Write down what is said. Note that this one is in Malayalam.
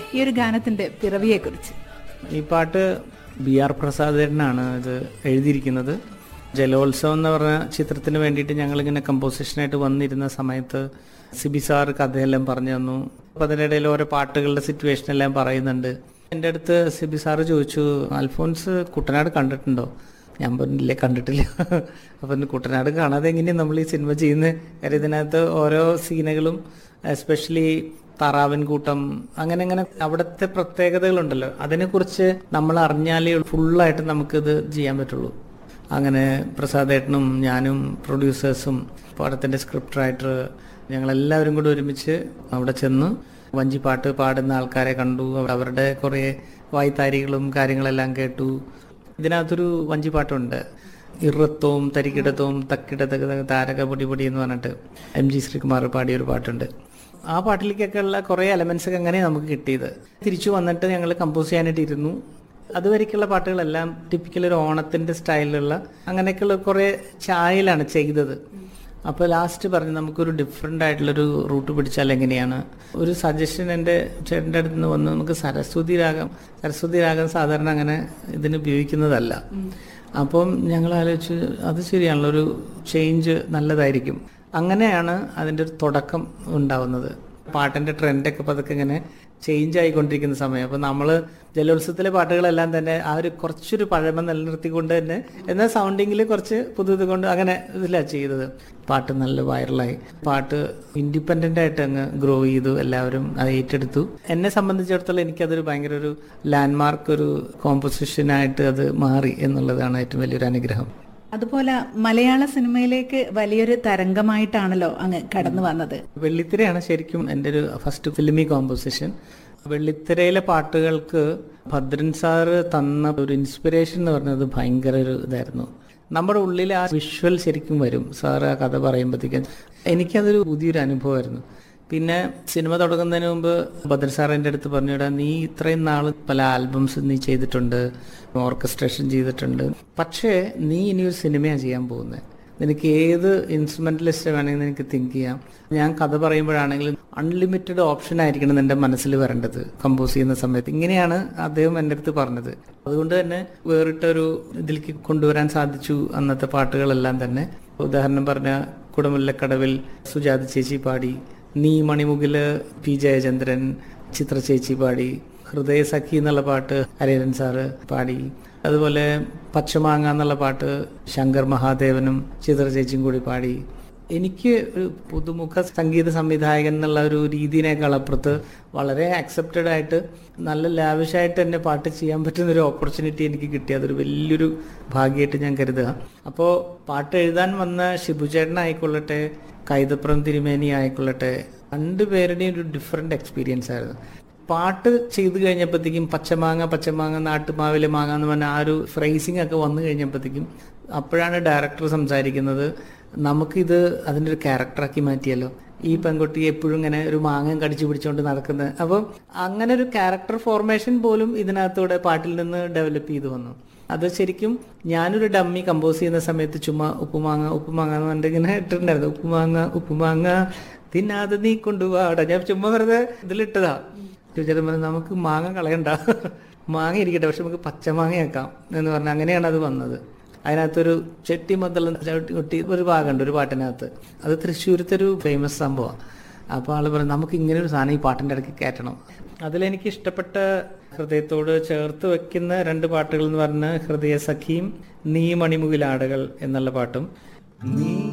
ഈ ഒരു ഗാനത്തിന്റെ പിറവിയെക്കുറിച്ച് ഈ പാട്ട് ബി ആർ പ്രസാദേട്ടനാണ് ഇത് എഴുതിയിരിക്കുന്നത് ജലോത്സവം എന്ന് പറഞ്ഞ ചിത്രത്തിന് വേണ്ടിയിട്ട് ഞങ്ങളിങ്ങനെ കമ്പോസിഷനായിട്ട് വന്നിരുന്ന സമയത്ത് സിബി സാർ കഥയെല്ലാം പറഞ്ഞു തന്നു അപ്പോൾ അതിനിടയിൽ ഓരോ പാട്ടുകളുടെ സിറ്റുവേഷൻ എല്ലാം പറയുന്നുണ്ട് എൻ്റെ അടുത്ത് സിബി സാറ് ചോദിച്ചു അൽഫോൻസ് കുട്ടനാട് കണ്ടിട്ടുണ്ടോ ഞാൻ പറഞ്ഞില്ലേ കണ്ടിട്ടില്ല അപ്പം കുട്ടനാട് കാണാതെ എങ്ങനെയാണ് നമ്മൾ ഈ സിനിമ ചെയ്യുന്നത് കാര്യം ഇതിനകത്ത് ഓരോ സീനുകളും എസ്പെഷ്യലി താറാവൻ കൂട്ടം അങ്ങനെ അങ്ങനെ അവിടുത്തെ പ്രത്യേകതകളുണ്ടല്ലോ അതിനെക്കുറിച്ച് നമ്മൾ അറിഞ്ഞാലേ ഫുള്ളായിട്ട് നമുക്കിത് ചെയ്യാൻ പറ്റുള്ളൂ അങ്ങനെ പ്രസാദേട്ടനും ഞാനും പ്രൊഡ്യൂസേഴ്സും പടത്തിൻ്റെ സ്ക്രിപ്റ്റ് റൈറ്റർ ഞങ്ങളെല്ലാവരും കൂടി ഒരുമിച്ച് അവിടെ ചെന്ന് വഞ്ചിപ്പാട്ട് പാടുന്ന ആൾക്കാരെ കണ്ടു അവരുടെ കുറേ വായ്ത്താരികളും കാര്യങ്ങളെല്ലാം കേട്ടു ഇതിനകത്തൊരു വഞ്ചിപ്പാട്ടുണ്ട് ഇറത്തവും തരികിടത്തവും തക്കിടത്ത താരക പൊടി പൊടി എന്ന് പറഞ്ഞിട്ട് എം ജി ശ്രീകുമാർ പാടിയ ഒരു പാട്ടുണ്ട് ആ പാട്ടിലേക്കൊക്കെ ഉള്ള കുറേ എലമെന്റ്സ് ഒക്കെ അങ്ങനെ നമുക്ക് കിട്ടിയത് തിരിച്ചു വന്നിട്ട് ഞങ്ങൾ കമ്പോസ് ചെയ്യാനായിട്ട് ഇരുന്നു അതുവരേക്കുള്ള പാട്ടുകളെല്ലാം ടിപ്പിക്കൽ ഒരു ഓണത്തിന്റെ സ്റ്റൈലിലുള്ള അങ്ങനെയൊക്കെയുള്ള കുറേ ചായയിലാണ് ചെയ്തത് അപ്പോൾ ലാസ്റ്റ് പറഞ്ഞു നമുക്കൊരു ഡിഫറെൻ്റ് ആയിട്ടുള്ളൊരു റൂട്ട് പിടിച്ചാൽ എങ്ങനെയാണ് ഒരു സജഷൻ എൻ്റെ ചേട്ടൻ്റെ അടുത്ത് നിന്ന് വന്ന് നമുക്ക് സരസ്വതി രാഗം സരസ്വതി രാഗം സാധാരണ അങ്ങനെ ഇതിന് ഉപയോഗിക്കുന്നതല്ല അപ്പം ഞങ്ങൾ ആലോചിച്ച് അത് ശരിയാണല്ലോ ഒരു ചേഞ്ച് നല്ലതായിരിക്കും അങ്ങനെയാണ് അതിൻ്റെ ഒരു തുടക്കം ഉണ്ടാവുന്നത് പാട്ടിൻ്റെ ട്രെൻഡൊക്കെ പതുക്കെ ഇങ്ങനെ ചേഞ്ച് ആയിക്കൊണ്ടിരിക്കുന്ന സമയം അപ്പോൾ നമ്മൾ ജലോത്സവത്തിലെ പാട്ടുകളെല്ലാം തന്നെ ആ ഒരു കുറച്ചൊരു പഴമ നിലനിർത്തിക്കൊണ്ട് തന്നെ എന്നാൽ സൗണ്ടിങ്ങിൽ കുറച്ച് പുതുത് കൊണ്ട് അങ്ങനെ ഇതിലാണ് ചെയ്തത് പാട്ട് നല്ല വൈറലായി പാട്ട് ഇൻഡിപെൻഡൻ്റ് ആയിട്ട് അങ്ങ് ഗ്രോ ചെയ്തു എല്ലാവരും അത് ഏറ്റെടുത്തു എന്നെ സംബന്ധിച്ചിടത്തോളം എനിക്കതൊരു ഭയങ്കര ഒരു ലാൻഡ്മാർക്ക് ഒരു കോമ്പോസിഷനായിട്ട് അത് മാറി എന്നുള്ളതാണ് ഏറ്റവും വലിയൊരു അനുഗ്രഹം അതുപോലെ മലയാള സിനിമയിലേക്ക് വലിയൊരു തരംഗമായിട്ടാണല്ലോ അങ്ങ് കടന്നു വന്നത് വെള്ളിത്തിരയാണ് ശരിക്കും എൻ്റെ ഒരു ഫസ്റ്റ് ഫിലിമി കോമ്പോസിഷൻ വെള്ളിത്തിരയിലെ പാട്ടുകൾക്ക് ഭദ്രൻ സാറ് തന്ന ഒരു ഇൻസ്പിറേഷൻ എന്ന് പറഞ്ഞത് ഭയങ്കര ഒരു ഇതായിരുന്നു നമ്മുടെ ഉള്ളിൽ ആ വിഷ്വൽ ശരിക്കും വരും സാറ് ആ കഥ പറയുമ്പോഴത്തേക്കും എനിക്കതൊരു പുതിയൊരു അനുഭവമായിരുന്നു പിന്നെ സിനിമ തുടങ്ങുന്നതിന് മുമ്പ് ഭദ്രൻ സാർ എൻ്റെ അടുത്ത് പറഞ്ഞിടാ നീ ഇത്രയും നാൾ പല ആൽബംസ് നീ ചെയ്തിട്ടുണ്ട് ഓർക്കസ്ട്രേഷൻ ചെയ്തിട്ടുണ്ട് പക്ഷേ നീ ഇനി ഒരു സിനിമയാണ് ചെയ്യാൻ പോകുന്നത് നിനക്ക് ഏത് ഇൻസ്ട്രുമെന്റലിസ്റ്റ് വേണമെങ്കിൽ നിനക്ക് തിങ്ക് ചെയ്യാം ഞാൻ കഥ പറയുമ്പോഴാണെങ്കിലും അൺലിമിറ്റഡ് ഓപ്ഷൻ ആയിരിക്കണം എൻ്റെ മനസ്സിൽ വരേണ്ടത് കമ്പോസ് ചെയ്യുന്ന സമയത്ത് ഇങ്ങനെയാണ് അദ്ദേഹം എൻ്റെ അടുത്ത് പറഞ്ഞത് അതുകൊണ്ട് തന്നെ വേറിട്ടൊരു ഇതിലേക്ക് കൊണ്ടുവരാൻ സാധിച്ചു അന്നത്തെ പാട്ടുകളെല്ലാം തന്നെ ഉദാഹരണം പറഞ്ഞ കുടമുല്ലക്കടവിൽ സുജാത ചേച്ചി പാടി നീ മണിമുകില് പി ജയചന്ദ്രൻ ചിത്ര ചേച്ചി പാടി ഹൃദയ സഖി എന്നുള്ള പാട്ട് ഹരിഹരൻ സാറ് പാടി അതുപോലെ പച്ചമാങ്ങ എന്നുള്ള പാട്ട് ശങ്കർ മഹാദേവനും ചിത്ര ചേച്ചിയും കൂടി പാടി എനിക്ക് ഒരു പുതുമുഖ സംഗീത സംവിധായകൻ എന്നുള്ള ഒരു രീതിയിനേക്കാൾ അപ്പുറത്ത് വളരെ ആക്സെപ്റ്റഡ് ആയിട്ട് നല്ല ലാവിഷായിട്ട് തന്നെ പാട്ട് ചെയ്യാൻ പറ്റുന്ന ഒരു ഓപ്പർച്യൂണിറ്റി എനിക്ക് കിട്ടി അതൊരു വലിയൊരു ഭാഗ്യമായിട്ട് ഞാൻ കരുതുക അപ്പോൾ പാട്ട് എഴുതാൻ വന്ന ഷിബുചേട്ടനായിക്കൊള്ളട്ടെ കൈതപ്രം തിരുമേനി ആയിക്കൊള്ളട്ടെ രണ്ടുപേരുടെയും ഒരു ഡിഫറെൻ്റ് എക്സ്പീരിയൻസ് ആയിരുന്നു പാട്ട് ചെയ്തു കഴിഞ്ഞപ്പോഴത്തേക്കും പച്ചമാങ്ങ പച്ചമാങ്ങ നാട്ടുമാവിലെ മാങ്ങ എന്ന് പറഞ്ഞ ആ ഒരു ഫ്രേസിംഗ് ഒക്കെ വന്നു കഴിഞ്ഞപ്പോഴത്തേക്കും അപ്പോഴാണ് ഡയറക്ടർ സംസാരിക്കുന്നത് നമുക്കിത് അതിൻ്റെ ഒരു ക്യാരക്ടറാക്കി മാറ്റിയല്ലോ ഈ പെൺകുട്ടി എപ്പോഴും ഇങ്ങനെ ഒരു മാങ്ങ കടിച്ചു പിടിച്ചുകൊണ്ട് നടക്കുന്നത് അപ്പം അങ്ങനെ ഒരു ക്യാരക്ടർ ഫോർമേഷൻ പോലും ഇതിനകത്തൂടെ പാട്ടിൽ നിന്ന് ഡെവലപ്പ് ചെയ്തു വന്നു അത് ശരിക്കും ഞാനൊരു ഡമ്മി കമ്പോസ് ചെയ്യുന്ന സമയത്ത് ചുമ്മാ ഉപ്പുമാങ്ങ ഉപ്പുമാങ്ങ എന്ന് പറഞ്ഞിട്ട് ഇങ്ങനെ ഇട്ടിട്ടുണ്ടായിരുന്നു ഉപ്പുമാങ്ങ ഉപ്പുമാങ്ങ തിന്നാതെ നീ കൊണ്ടുപോവാടാ ഞാൻ ചുമ്മാ വെറുതെ ഇതിലിട്ടതാ ചോദിച്ചാൽ പറഞ്ഞു നമുക്ക് മാങ്ങ കളയണ്ട മാങ്ങ ഇരിക്കട്ടെ പക്ഷെ നമുക്ക് പച്ചമാങ്ങയാക്കാം എന്ന് പറഞ്ഞാൽ അങ്ങനെയാണ് അത് വന്നത് അതിനകത്തൊരു ചെട്ടി മദ്ദളം ചവിട്ടി കൊട്ടി ഒരു ഭാഗമുണ്ട് ഒരു പാട്ടിനകത്ത് അത് തൃശ്ശൂരത്തെ ഒരു ഫേമസ് സംഭവമാണ് അപ്പോൾ ആൾ പറഞ്ഞു നമുക്ക് ഇങ്ങനെ ഒരു സാധനം ഈ പാട്ടിൻ്റെ ഇടയ്ക്ക് കയറ്റണം അതിലെനിക്ക് ഇഷ്ടപ്പെട്ട ഹൃദയത്തോട് ചേർത്ത് വെക്കുന്ന രണ്ട് പാട്ടുകൾ എന്ന് പറഞ്ഞാൽ ഹൃദയ സഖിയും നീ മണിമുകിലാടകൾ എന്നുള്ള പാട്ടും നീ